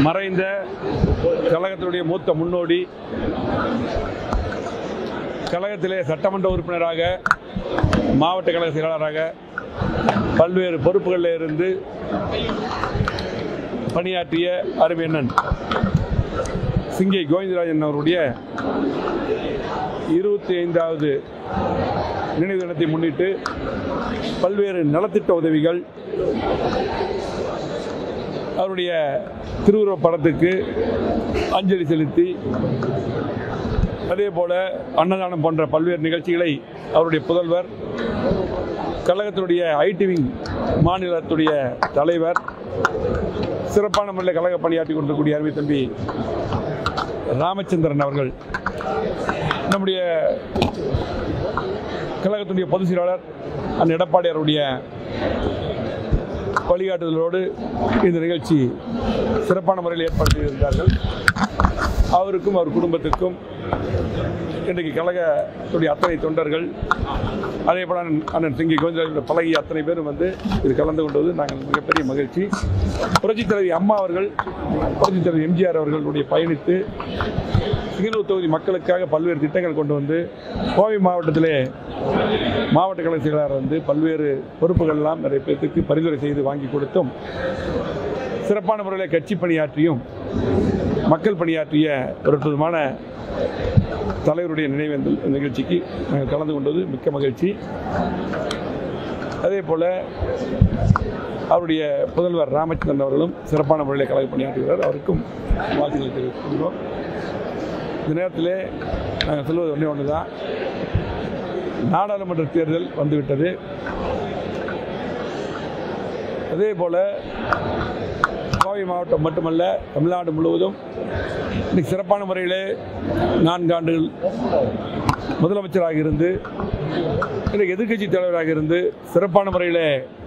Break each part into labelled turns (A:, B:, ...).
A: மறைந்த கழகத்தினுடைய மூத்த முன்னோடி கழகத்திலே சட்டமன்ற உறுப்பினராக மாவட்ட கழக செயலாளராக பல்வேறு பொறுப்புகளில் இருந்து பணியாற்றிய அருமையண்ணன் சிங்கை கோவிந்தராஜன் அவருடைய இருபத்தி ஐந்தாவது நினைவு தினத்தை முன்னிட்டு பல்வேறு நலத்திட்ட உதவிகள் அவருடைய திருவுருவப் படத்துக்கு அஞ்சலி செலுத்தி அதே போல அன்னதானம் போன்ற பல்வேறு நிகழ்ச்சிகளை அவருடைய புதல்வர் கழகத்தினுடைய ஐடி விங் மாநிலத்துடைய தலைவர் சிறப்பான முறையில் கழக பணியாற்றி கொண்டிருக்கக்கூடிய அருமை தம்பி ராமச்சந்திரன் அவர்கள் நம்முடைய கழகத்தினுடைய பொதுச் செயலாளர் அண்ணன் எடப்பாடியாருடைய வழிகாட்டுதலோடு இந்த நிகழ்ச்சி சிறப்பான முறையில் ஏற்பாடு செய்திருந்தார்கள் அவருக்கும் அவர் குடும்பத்துக்கும் இன்றைக்கு கழகத்துடைய அத்தனை தொண்டர்கள் அதே போல அண்ணன் அண்ணன் சிங்கி கோவிந்தராஜோட பழகிய அத்தனை பேரும் வந்து இது கலந்து கொண்டது நாங்கள் மிகப்பெரிய மகிழ்ச்சி புரட்சித் தலைவி அம்மா அவர்கள் புரட்சித் தலைவி எம்ஜிஆர் அவர்களுடைய பயணித்து சிங்கனூர் தொகுதி மக்களுக்காக பல்வேறு திட்டங்கள் கொண்டு வந்து கோவை மாவட்டத்திலே மாவட்ட கழக செயலாளர் வந்து பல்வேறு பொறுப்புகள் எல்லாம் நிறைய பேர்த்துக்கு பரிந்துரை செய்து வாங்கி கொடுத்தும் சிறப்பான முறையில் கட்சி பணியாற்றியும் மக்கள் பணியாற்றிய ஒரு அற்புதமான தலைவருடைய நினைவேந்தல் நிகழ்ச்சிக்கு நாங்கள் கலந்து கொண்டது மிக்க மகிழ்ச்சி அதே போல் அவருடைய புதல்வர் ராமச்சந்திரன் அவர்களும் சிறப்பான முறையில் கலக பணியாற்றுகிறார் அவருக்கும் வாழ்த்துக்களை தெரிவித்துள்ளோம் இந்த நேரத்திலே நாங்கள் சொல்வது ஒன்றே ஒன்று தான் நாடாளுமன்ற தேர்தல் வந்துவிட்டது அதே போல் கோவை மாவட்டம் மட்டுமல்ல தமிழ்நாடு முழுவதும் இன்னைக்கு சிறப்பான முறையில் நான்கு ஆண்டுகள் முதலமைச்சராக இருந்து இன்றைக்கு எதிர்க்கட்சி தலைவராக இருந்து சிறப்பான முறையில்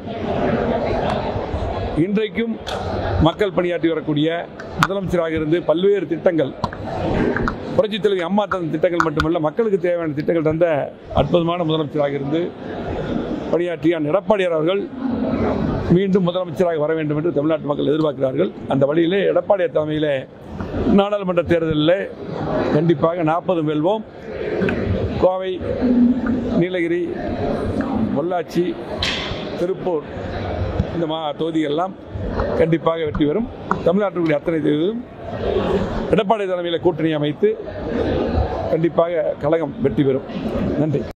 A: இன்றைக்கும் மக்கள் பணியாற்றி வரக்கூடிய முதலமைச்சராக இருந்து பல்வேறு திட்டங்கள் புரட்சித் தலைவி அம்மா தந்த திட்டங்கள் மட்டுமல்ல மக்களுக்கு தேவையான திட்டங்கள் தந்த அற்புதமான முதலமைச்சராக இருந்து பணியாற்றிய அண்ணன் எடப்பாடியார் அவர்கள் மீண்டும் முதலமைச்சராக வர வேண்டும் என்று தமிழ்நாட்டு மக்கள் எதிர்பார்க்கிறார்கள் அந்த வழியிலே எடப்பாடியார் தலைமையிலே நாடாளுமன்ற தேர்தலில் கண்டிப்பாக நாற்பது வெல்வோம் கோவை நீலகிரி பொள்ளாச்சி திருப்பூர் இந்த மா தொகுதியெல்லாம் கண்டிப்பாக வெற்றி பெறும் தமிழ்நாட்டினுடைய அத்தனை தொகுதியும் எடப்பாடி தலைமையில் கூட்டணி அமைத்து கண்டிப்பாக கழகம் வெற்றி பெறும் நன்றி